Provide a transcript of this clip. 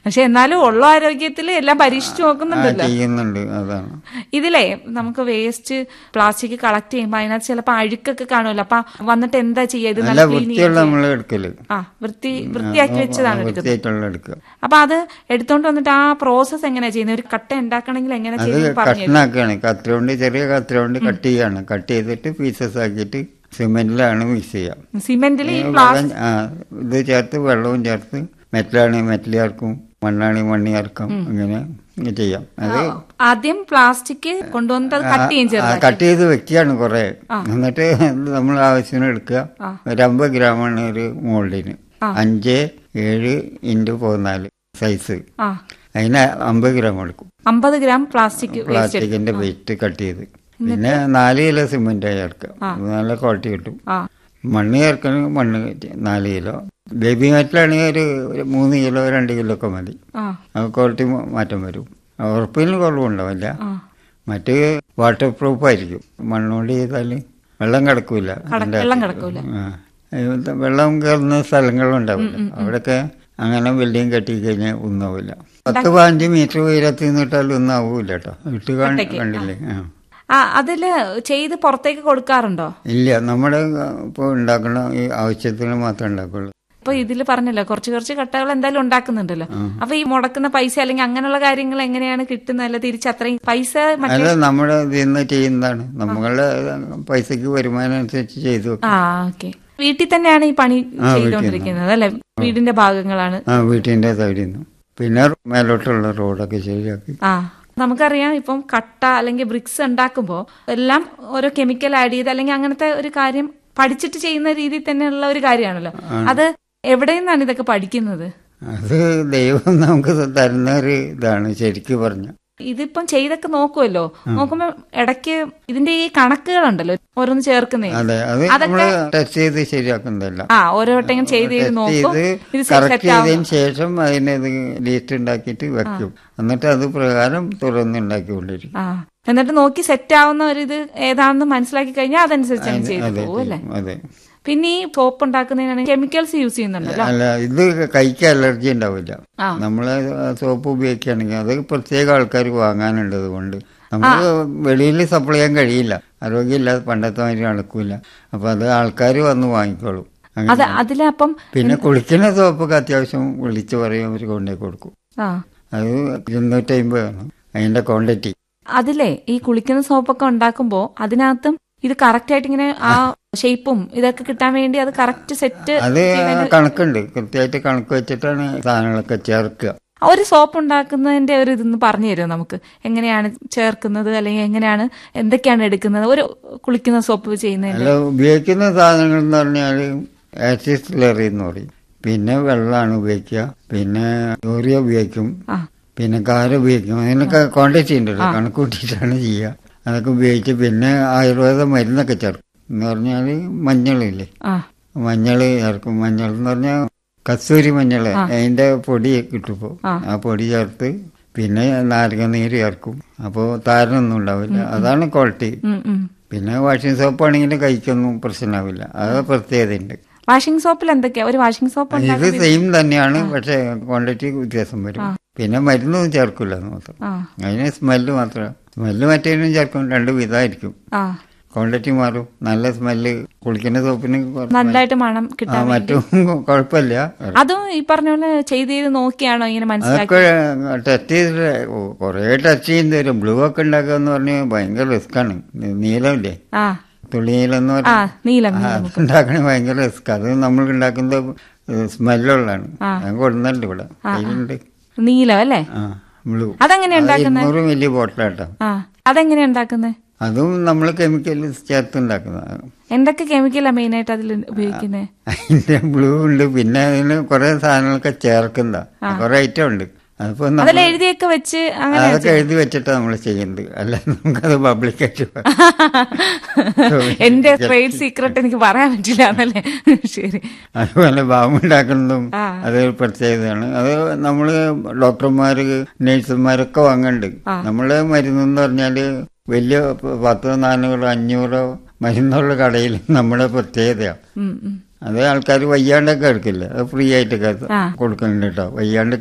പക്ഷെ എന്നാലും ഉള്ള ആരോഗ്യത്തിൽ എല്ലാം പരീക്ഷിച്ചു ആ, നോക്കുന്നുണ്ടല്ലോ ചെയ്യുന്നുണ്ട് അതാണ് ഇതിലേ നമുക്ക് വേസ്റ്റ് പ്ലാസ്റ്റിക് കളക്ട് ചെയ്യുമ്പോ അതിനകത്ത് ചിലപ്പോ അഴുക്കൊക്കെ കാണുമല്ലോ അപ്പൊ വന്നിട്ട് എന്താ ചെയ്യാ ഇത് നല്ല നല്ല ക്ലീൻ വൃത്തിയുള്ള നമ്മൾ എടുക്കല് ആ വൃത്തി വൃത്തിയാക്കി വെച്ചതാണ് എടുക്കുന്നത് വൃത്തിയായിട്ടുള്ള എടുക്കുക അപ്പൊ അത് എടുത്തോണ്ട് വന്നിട്ട് ആ പ്രോസസ് എങ്ങനെയാ ചെയ്യുന്നത് ഒരു കട്ട ഉണ്ടാക്കണമെങ്കിൽ എങ്ങനെ അത് ചെയ്യുന്നത് പറഞ്ഞു കഷ്ണാക്കുകയാണ് കത്തിരി കൊണ്ട് ചെറിയ കത്തിരി കൊണ്ട് കട്ട് ചെയ്യാണ് കട്ട് ചെയ്തിട്ട് പീസസ് ആക്കിയിട്ട് സിമെന്റിലാണ് മിക്സ് ചെയ്യാം സിമെന്റിൽ ഈ വെള്ളം ആ, ഇത് ചേർത്ത് വെള്ളവും ചേർത്ത് മെറ്റലാണെങ്കിൽ മെറ്റൽ ചേർക്കും മണ്ണാണെങ്കിൽ മണ്ണ് ചേർക്കാം അങ്ങനെ ഇങ്ങനെ ചെയ്യാം അത് ആദ്യം പ്ലാസ്റ്റിക് കൊണ്ടുവന്നിട്ട് അത് കട്ട് ചെയ്യും ആ, ചെറുതാക്കി കട്ട് ചെയ്ത് വെക്കുകയാണ് കുറെ എന്നിട്ട് നമ്മൾ ആവശ്യത്തിന് എടുക്കുക ഒരു അമ്പത് ഗ്രാമാണ് ഒരു മോൾഡിന് അഞ്ച് ഏഴ് ഇൻറ്റു പതിനാല് സൈസ് ആ അതിന് അമ്പത് ഗ്രാം എടുക്കും അമ്പത് ഗ്രാം പ്ലാസ്റ്റിക് വേസ്റ്റ് പ്ലാസ്റ്റിക്കിന്റെ വെയിറ്റ് കട്ട് ചെയ്ത് പിന്നെ നാല് കിലോ സിമെന്റ് ചേർക്കാം നല്ല ക്വാളിറ്റി കിട്ടും ആ മണ്ണ് ചേർക്കണമെങ്കിൽ മണ്ണ് നാല് കിലോ ബേബി മെറ്റലാണെങ്കിൽ ഒരു ഒരു മൂന്ന് കിലോ രണ്ട് കിലോ ഒക്കെ മതി ആ അത് ക്വാളിറ്റി മാറ്റം വരും ഉറപ്പിന് കുറവുണ്ടാവില്ല ആ മറ്റ് വാട്ടർ പ്രൂഫ് ആയിരിക്കും മണ്ണുകൊണ്ട് ചെയ്താൽ വെള്ളം കിടക്കൂല അതിന്റെ വെള്ളം അകത്ത്. കിടക്കൂല. ആ. ഇത് വെള്ളം കയറുന്ന സ്ഥലങ്ങളുണ്ടാവില്ല അവിടെയൊക്കെ അങ്ങനെ ബിൽഡിംഗ് കെട്ടി കഴിഞ്ഞാൽ ഒന്നാവില്ല പത്ത് പതിനഞ്ച് മീറ്റർ ഉയരത്തിൽ നിന്നിട്ടാൽ ഒന്നും ആവൂല കേട്ടോ ഇട്ട് കാണി- കണ്ടില്ലേ ആ ആ അതില് ചെയ്ത് പുറത്തേക്ക് കൊടുക്കാറുണ്ടോ ഇല്ല നമ്മുടെ ഇപ്പോൾ ഉണ്ടാക്കുന്ന ഈ ആവശ്യത്തിന് മാത്രമേ ഉണ്ടാക്കുള്ളൂ ഇപ്പൊ ഇതില് പറഞ്ഞല്ലോ കുറച്ച് കുറച്ച് കട്ടകൾ എന്തായാലും ഉണ്ടാക്കുന്നുണ്ടല്ലോ അപ്പൊ ഈ മുടക്കുന്ന പൈസ അല്ലെങ്കിൽ അങ്ങനെയുള്ള കാര്യങ്ങൾ എങ്ങനെയാണ് കിട്ടുന്നതല്ല തിരിച്ച് അത്രയും പൈസ മറ്റേ അല്ല നമ്മുടെ ഇതിൽ നിന്ന് ചെയ്യുന്നതാണ് നമ്മളുടെ പൈസക്ക് വരുമാനം അനുസരിച്ച് ചെയ്തു വെക്കും. ആ ഓക്കെ വീട്ടിൽ തന്നെയാണ് ഈ പണി ചെയ്തുകൊണ്ടിരിക്കുന്നത് അല്ലെ വീടിന്റെ ഭാഗങ്ങളാണ് ആ വീട്ടിന്റെ സൈഡിൽ നിന്ന് പിന്നെ മേലോട്ടുള്ള റോഡൊക്കെ ശരിയാക്കി ആ നമുക്കറിയാം ഇപ്പം കട്ട അല്ലെങ്കിൽ ബ്രിക്സ് ഉണ്ടാക്കുമ്പോൾ എല്ലാം ഓരോ കെമിക്കൽ ആഡ് ചെയ്ത് അല്ലെങ്കിൽ അങ്ങനത്തെ ഒരു കാര്യം പഠിച്ചിട്ട് ചെയ്യുന്ന രീതിയിൽ തന്നെയുള്ള ഒരു കാര്യമാണല്ലോ അത് എവിടെ നിന്നാണ് ഇതൊക്കെ പഠിക്കുന്നത് അത് ദൈവം നമുക്ക് തരുന്ന ഒരു ഇതാണ് ശരിക്ക് പറഞ്ഞ ഇതിപ്പം ചെയ്തൊക്കെ നോക്കുമല്ലോ നോക്കുമ്പോ ഇടയ്ക്ക് ഇതിന്റെ ഈ കണക്കുകളുണ്ടല്ലോ ഓരോന്ന് ചേർക്കുന്നേ അതെ അത് നമ്മള് ടെസ്റ്റ് ചെയ്ത് ശരിയാക്കുന്നതല്ല ആ ഓരോ വട്ടം ഇങ്ങനെ ചെയ്ത് ചെയ്ത് ടെസ്റ്റ് നോക്കും ചെയ്ത് ഇത് കറക്റ്റ് സെറ്റ് ആവും ചെയ്തതിന് ശേഷം അതിനത് ലീസ്റ്റ് ഉണ്ടാക്കിയിട്ട് വെക്കും എന്നിട്ട് അത് പ്രകാരം തുറന്ന് ഉണ്ടാക്കിക്കൊണ്ടിരിക്കും ആ എന്നിട്ട് നോക്കി സെറ്റ് ആവുന്ന ഒരു ഇത് ഏതാണെന്ന് മനസ്സിലാക്കി കഴിഞ്ഞാൽ അതനുസരിച്ച് അങ്ങ് ചെയ്തു അതെ പോകും അല്ലേ അതെ പിന്നെ ഈ സോപ്പ് ഉണ്ടാക്കുന്നതിനാണെങ്കിൽ കെമിക്കൽസ് യൂസ് ചെയ്യുന്നുണ്ടല്ലോ അല്ല ഇത് കൈക്ക് അലർജി ഉണ്ടാവില്ല ആ. നമ്മള് സോപ്പ് ഉപയോഗിക്കുകയാണെങ്കിൽ അത് പ്രത്യേക ആൾക്കാർ വാങ്ങാനുണ്ട് അതുകൊണ്ട് നമുക്ക് വെളിയിൽ സപ്ലൈ ചെയ്യാൻ കഴിയില്ല ആരോഗ്യമില്ലാതെ പണ്ടത്തെ മാതിരി നടക്കൂല അപ്പൊ അത് ആൾക്കാർ വന്ന് വാങ്ങിക്കോളും അങ്ങനെ. അത് അതിലപ്പം പിന്നെ കുളിക്കുന്ന സോപ്പൊക്കെ അത്യാവശ്യം വിളിച്ചു പറയും അവർ കൊണ്ടേ കൊടുക്കും ആ അത് ഇരുന്നൂറ്റമ്പതാണ് അതിന്റെ ക്വാണ്ടിറ്റി അതിലെ ഈ കുളിക്കുന്ന സോപ്പൊക്കെ ഉണ്ടാക്കുമ്പോ അതിനകത്തും ഇത് കറക്റ്റ് ആയിട്ട് ഇങ്ങനെ ആ ഷേപ്പും ഇതൊക്കെ കിട്ടാൻ വേണ്ടി അത് കറക്റ്റ് സെറ്റ് അത് കണക്കുണ്ട് കൃത്യമായിട്ട് കണക്ക് വെച്ചിട്ടാണ് സാധനങ്ങളൊക്കെ ചേർക്കുക ഒരു സോപ്പ് ഉണ്ടാക്കുന്നതിന്റെ ഒരു ഇതൊന്ന് പറഞ്ഞു തരുമോ നമുക്ക് എങ്ങനെയാണ് ചേർക്കുന്നത് അല്ലെങ്കിൽ എങ്ങനെയാണ് എന്തൊക്കെയാണ് എടുക്കുന്നത് ഒരു കുളിക്കുന്ന സോപ്പ് ചെയ്യുന്നതിന്റെ അല്ല ഉപയോഗിക്കുന്ന സാധനങ്ങൾ എന്ന് പറഞ്ഞാൽ ആസിഡ് സ്ലറി എന്ന് പറയും പിന്നെ വെള്ളമാണ് ഉപയോഗിക്കുക പിന്നെ യൂറിയ ഉപയോഗിക്കും ആ പിന്നെ കാര ഉപയോഗിക്കും അതിനൊക്കെ ക്വാണ്ടിറ്റി ഉണ്ടല്ലോ കണക്ക് കൂട്ടിയിട്ടാണ് ചെയ്യുക അതൊക്കെ ഉപയോഗിച്ച് പിന്നെ ആയുർവേദ മരുന്നൊക്കെ ചേർക്കും എന്ന് പറഞ്ഞാൽ മഞ്ഞളില്ലേ ആ മഞ്ഞൾ ചേർക്കും മഞ്ഞൾ എന്ന് പറഞ്ഞാൽ കസ്തൂരി മഞ്ഞൾ അതിന്റെ പൊടി കിട്ടുമ്പോൾ ആ പൊടി ചേർത്ത് പിന്നെ നാരങ്ങ നീര് ചേർക്കും അപ്പോൾ താരനൊന്നും ഉണ്ടാവില്ല അതാണ് ക്വാളിറ്റി ഉം, ഉം. പിന്നെ വാഷിംഗ് സോപ്പ് ആണെങ്കിൽ കൈക്കൊന്നും പ്രശ്നമാവില്ല അത് പ്രത്യേകതയുണ്ട് വാഷിംഗ് സോപ്പിൽ എന്തൊക്കെയാ ഒരു വാഷിംഗ് സോപ്പ് ഇത് ഉണ്ടാക്കുന്നത് സെയിം തന്നെയാണ് പക്ഷെ ക്വാണ്ടിറ്റി വ്യത്യാസം വരും പിന്നെ മരുന്നൊന്നും ചേർക്കില്ല എന്ന് മാത്രം ആ അതിന് സ്മെല്ല് മാത്രം സ്മെല്ല് മറ്റേതിനും ചേർക്കും രണ്ട് വിധമായിരിക്കും ആ ക്വാണ്ടിറ്റി മാറും നല്ല സ്മെല്ല് കുളിക്കുന്ന സോപ്പിന് കുറ- നല്ലതായിട്ട് മണം ആ കിട്ടാൻ മറ്റും കുഴപ്പമില്ല അതും ഈ പറഞ്ഞ പോലെ ചെയ്ത് ചെയ്ത് നോക്കിയാണോ ഇങ്ങനെ മനസ്സിലാക്കി അതൊക്കെ ടെസ്റ്റ് ചെയ്തിട്ട് കുറേ ടെസ്റ്റ് ചെയ്യുന്ന വരും ബ്ലൂ ഒക്കെ ഉണ്ടാക്കുക എന്ന് പറഞ്ഞാൽ ഭയങ്കര റിസ്ക്കാണ് നീലമില്ലേ ആ തുള്ളി നീലം എന്ന് ആ പറഞ്ഞാൽ നീലം ആ, അത് ഉണ്ടാക്കണ ഭയങ്കര റിസ്ക് അത് നമ്മൾ ഉണ്ടാക്കുന്നത് സ്മെല്ലുള്ളതാണ് ഞാൻ കൊടുക്കുന്നുണ്ട് ഇവിടെ കയ്യിലുണ്ട് നീലം അല്ലേ ആ ബ്ലൂ അതെങ്ങനെയാ ഉണ്ടാക്കുന്നത് ഇരുന്നൂറ് മില്ലി ബോട്ടിലാട്ടോ ആ അതെങ്ങനെയാ ഉണ്ടാക്കുന്നത് അതും നമ്മൾ കെമിക്കൽ ചേർത്ത് ഉണ്ടാക്കുന്നതാണ് എന്തൊക്കെ കെമിക്കലാ മെയിൻ ആയിട്ട് അതിൽ ഉപയോഗിക്കുന്നത് അതിന്റെ ബ്ലൂ ഉണ്ട് പിന്നെ അതിന് കുറെ സാധനങ്ങളൊക്കെ ചേർക്കുന്ന കുറെ ഐറ്റം ഉണ്ട് അതിപ്പോ നമ്മ- അതിൽ എഴുതിയൊക്കെ വെച്ച് അങ്ങനെ അതൊക്കെ എഴുതി വെച്ചിട്ടാ നമ്മൾ ചെയ്യുന്നത് അല്ല നമുക്കത് പബ്ലിക്കായിട്ട് എന്റെ ട്രേഡ് സീക്രട്ട് എനിക്ക് പറയാൻ പറ്റില്ല എന്നല്ലേ ശരി അതുപോലെ ബാമുണ്ടാക്കുന്നതും ആ. അത് ഒരു പ്രത്യേകതയാണ് അത് നമ്മള് ഡോക്ടർമാര് നഴ്സുമാരൊക്കെ വാങ്ങണ്ട് നമ്മള് മരുന്നെന്ന് പറഞ്ഞാല് വലിയ പ- പത്തോ നാനൂറോ അഞ്ഞൂറോ മരുന്നുള്ള കടയിൽ നമ്മുടെ പ്രത്യേകതയാണ് ഉം, ഉം. അത് ആൾക്കാർ വയ്യാണ്ടൊക്കെ എടുക്കില്ല അത് ഫ്രീ ആയിട്ടൊക്കെ ആ. കൊടുക്കുന്നുണ്ട് കേട്ടോ വയ്യാണ്ട്